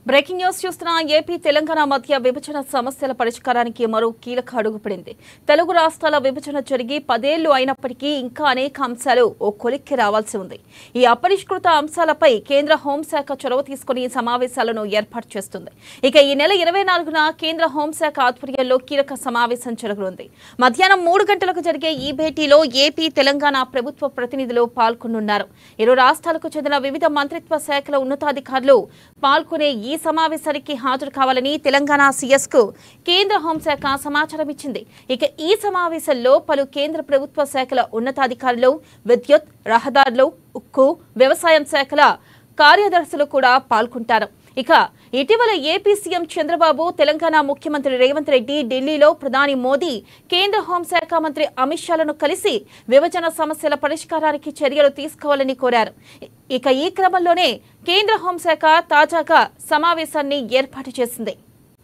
breaking news చూస్తున్న AP Telangana మధ్య విభజన సమస్యల పరిష్కారానికి మరో కీలక అడుగు పడింది తెలుగు రాష్ట్రాల విభజన జరిగి పదేళ్లు అయినప్పటికీ ఇంకా అనేక అంశాలు ఓ కొలిక్కి రావాల్సి ఉంది ఈ అపరిష్కృత అంశాలపై కేంద్ర హోంశాఖ చొరవ తీసుకుని ఈ సమావేశాలను ఏర్పాటు చేస్తుంది ఇక ఈ నెల ఇరవై నాలుగున కేంద్ర హోంశాఖ ఆధ్వర్యంలో కీలక సమావేశం జరగనుంది మధ్యాహ్నం మూడు గంటలకు జరిగే ఈ భేటీలో ఏపీ తెలంగాణ ప్రభుత్వ ప్రతినిధులు పాల్గొనున్నారు ఇరు రాష్ట్రాలకు చెందిన వివిధ మంత్రిత్వ శాఖల ఉన్నతాధికారులు పాల్గొనే ఈ సమావేశానికి హాజరు కావాలని తెలంగాణ సీఎస్ కు కేంద్ర హోంశాఖ సమాచారం ఇచ్చింది ఇక ఈ సమావేశంలో పలు కేంద్ర ప్రభుత్వ శాఖల ఉన్నతాధికారులు విద్యుత్ రహదారులు ఉక్కు వ్యవసాయం శాఖల కార్యదర్శులు కూడా పాల్గొంటారు ఇక ఇటీవల ఏపీ సీఎం చంద్రబాబు తెలంగాణ ముఖ్యమంత్రి రేవంత్ రెడ్డి ఢిల్లీలో ప్రధాని మోదీ కేంద్ర హోంశాఖ మంత్రి అమిత్ షాలను కలిసి విభజన సమస్యల పరిష్కారానికి చర్యలు తీసుకోవాలని కోరారు ఇక ఈ క్రమంలోనే కేంద్ర హోంశాఖ తాజాగా సమావేశాన్ని ఏర్పాటు చేసింది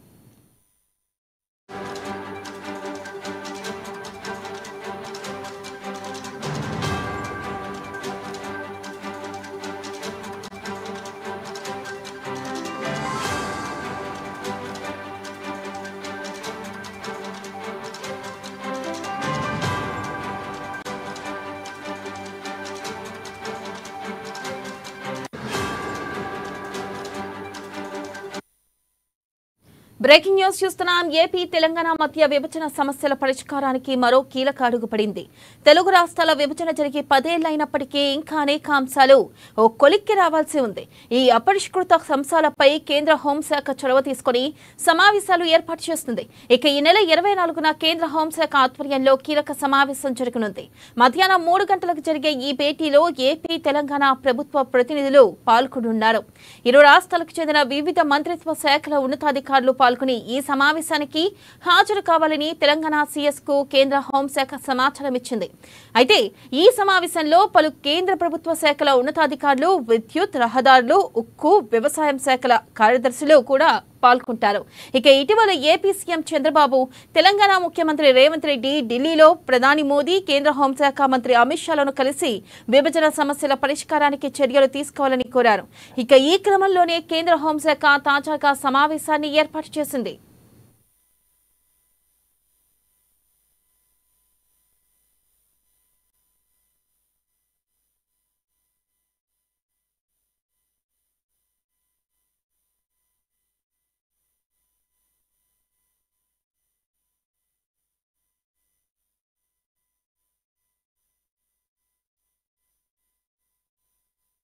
బ్రేకింగ్ న్యూస్ చూస్తున్నాం ఏపీ తెలంగాణ మధ్య విభజన సమస్యల పరిష్కారానికి మరో కీలక అడుగు పడింది తెలుగు రాష్ట్రాల విభజన జరిగి పదేళ్లైనప్పటికీ ఇంకా అనేక అంశాలు ఓ కొలిక్కి రావాల్సి ఉంది ఈ అపరిష్కృత అంశాలపై కేంద్ర హోంశాఖ చొరవ తీసుకుని సమావేశాలు ఏర్పాటు చేస్తుంది ఇక ఈ నెల ఇరవై నాలుగున కేంద్ర హోంశాఖ ఆధ్వర్యంలో కీలక సమావేశం జరగనుంది మధ్యాహ్నం మూడు గంటలకు జరిగే ఈ భేటీలో ఏపీ తెలంగాణ ప్రభుత్వ ప్రతినిధులు పాల్గొనున్నారు ఇరు రాష్ట్రాలకు చెందిన వివిధ మంత్రిత్వ శాఖల ఉన్నతాధికారులు పాల్గొని ఈ సమావేశానికి హాజరు కావాలని తెలంగాణ సీఎస్ కు కేంద్ర హోంశాఖ సమాచారం ఇచ్చింది అయితే ఈ సమావేశంలో పలు కేంద్ర ప్రభుత్వ శాఖల ఉన్నతాధికారులు విద్యుత్ రహదారులు ఉక్కు వ్యవసాయం శాఖల కార్యదర్శులు కూడా పాల్గొంటారు ఇక ఇటీవల ఏపీ సీఎం చంద్రబాబు తెలంగాణ ముఖ్యమంత్రి రేవంత్ రెడ్డి ఢిల్లీలో ప్రధాని మోదీ కేంద్ర హోంశాఖ మంత్రి అమిత్ షాలను కలిసి విభజన సమస్యల పరిష్కారానికి చర్యలు తీసుకోవాలని కోరారు ఇక ఈ క్రమంలోనే కేంద్ర హోంశాఖ తాజాగా సమావేశాన్ని ఏర్పాటు చేసింది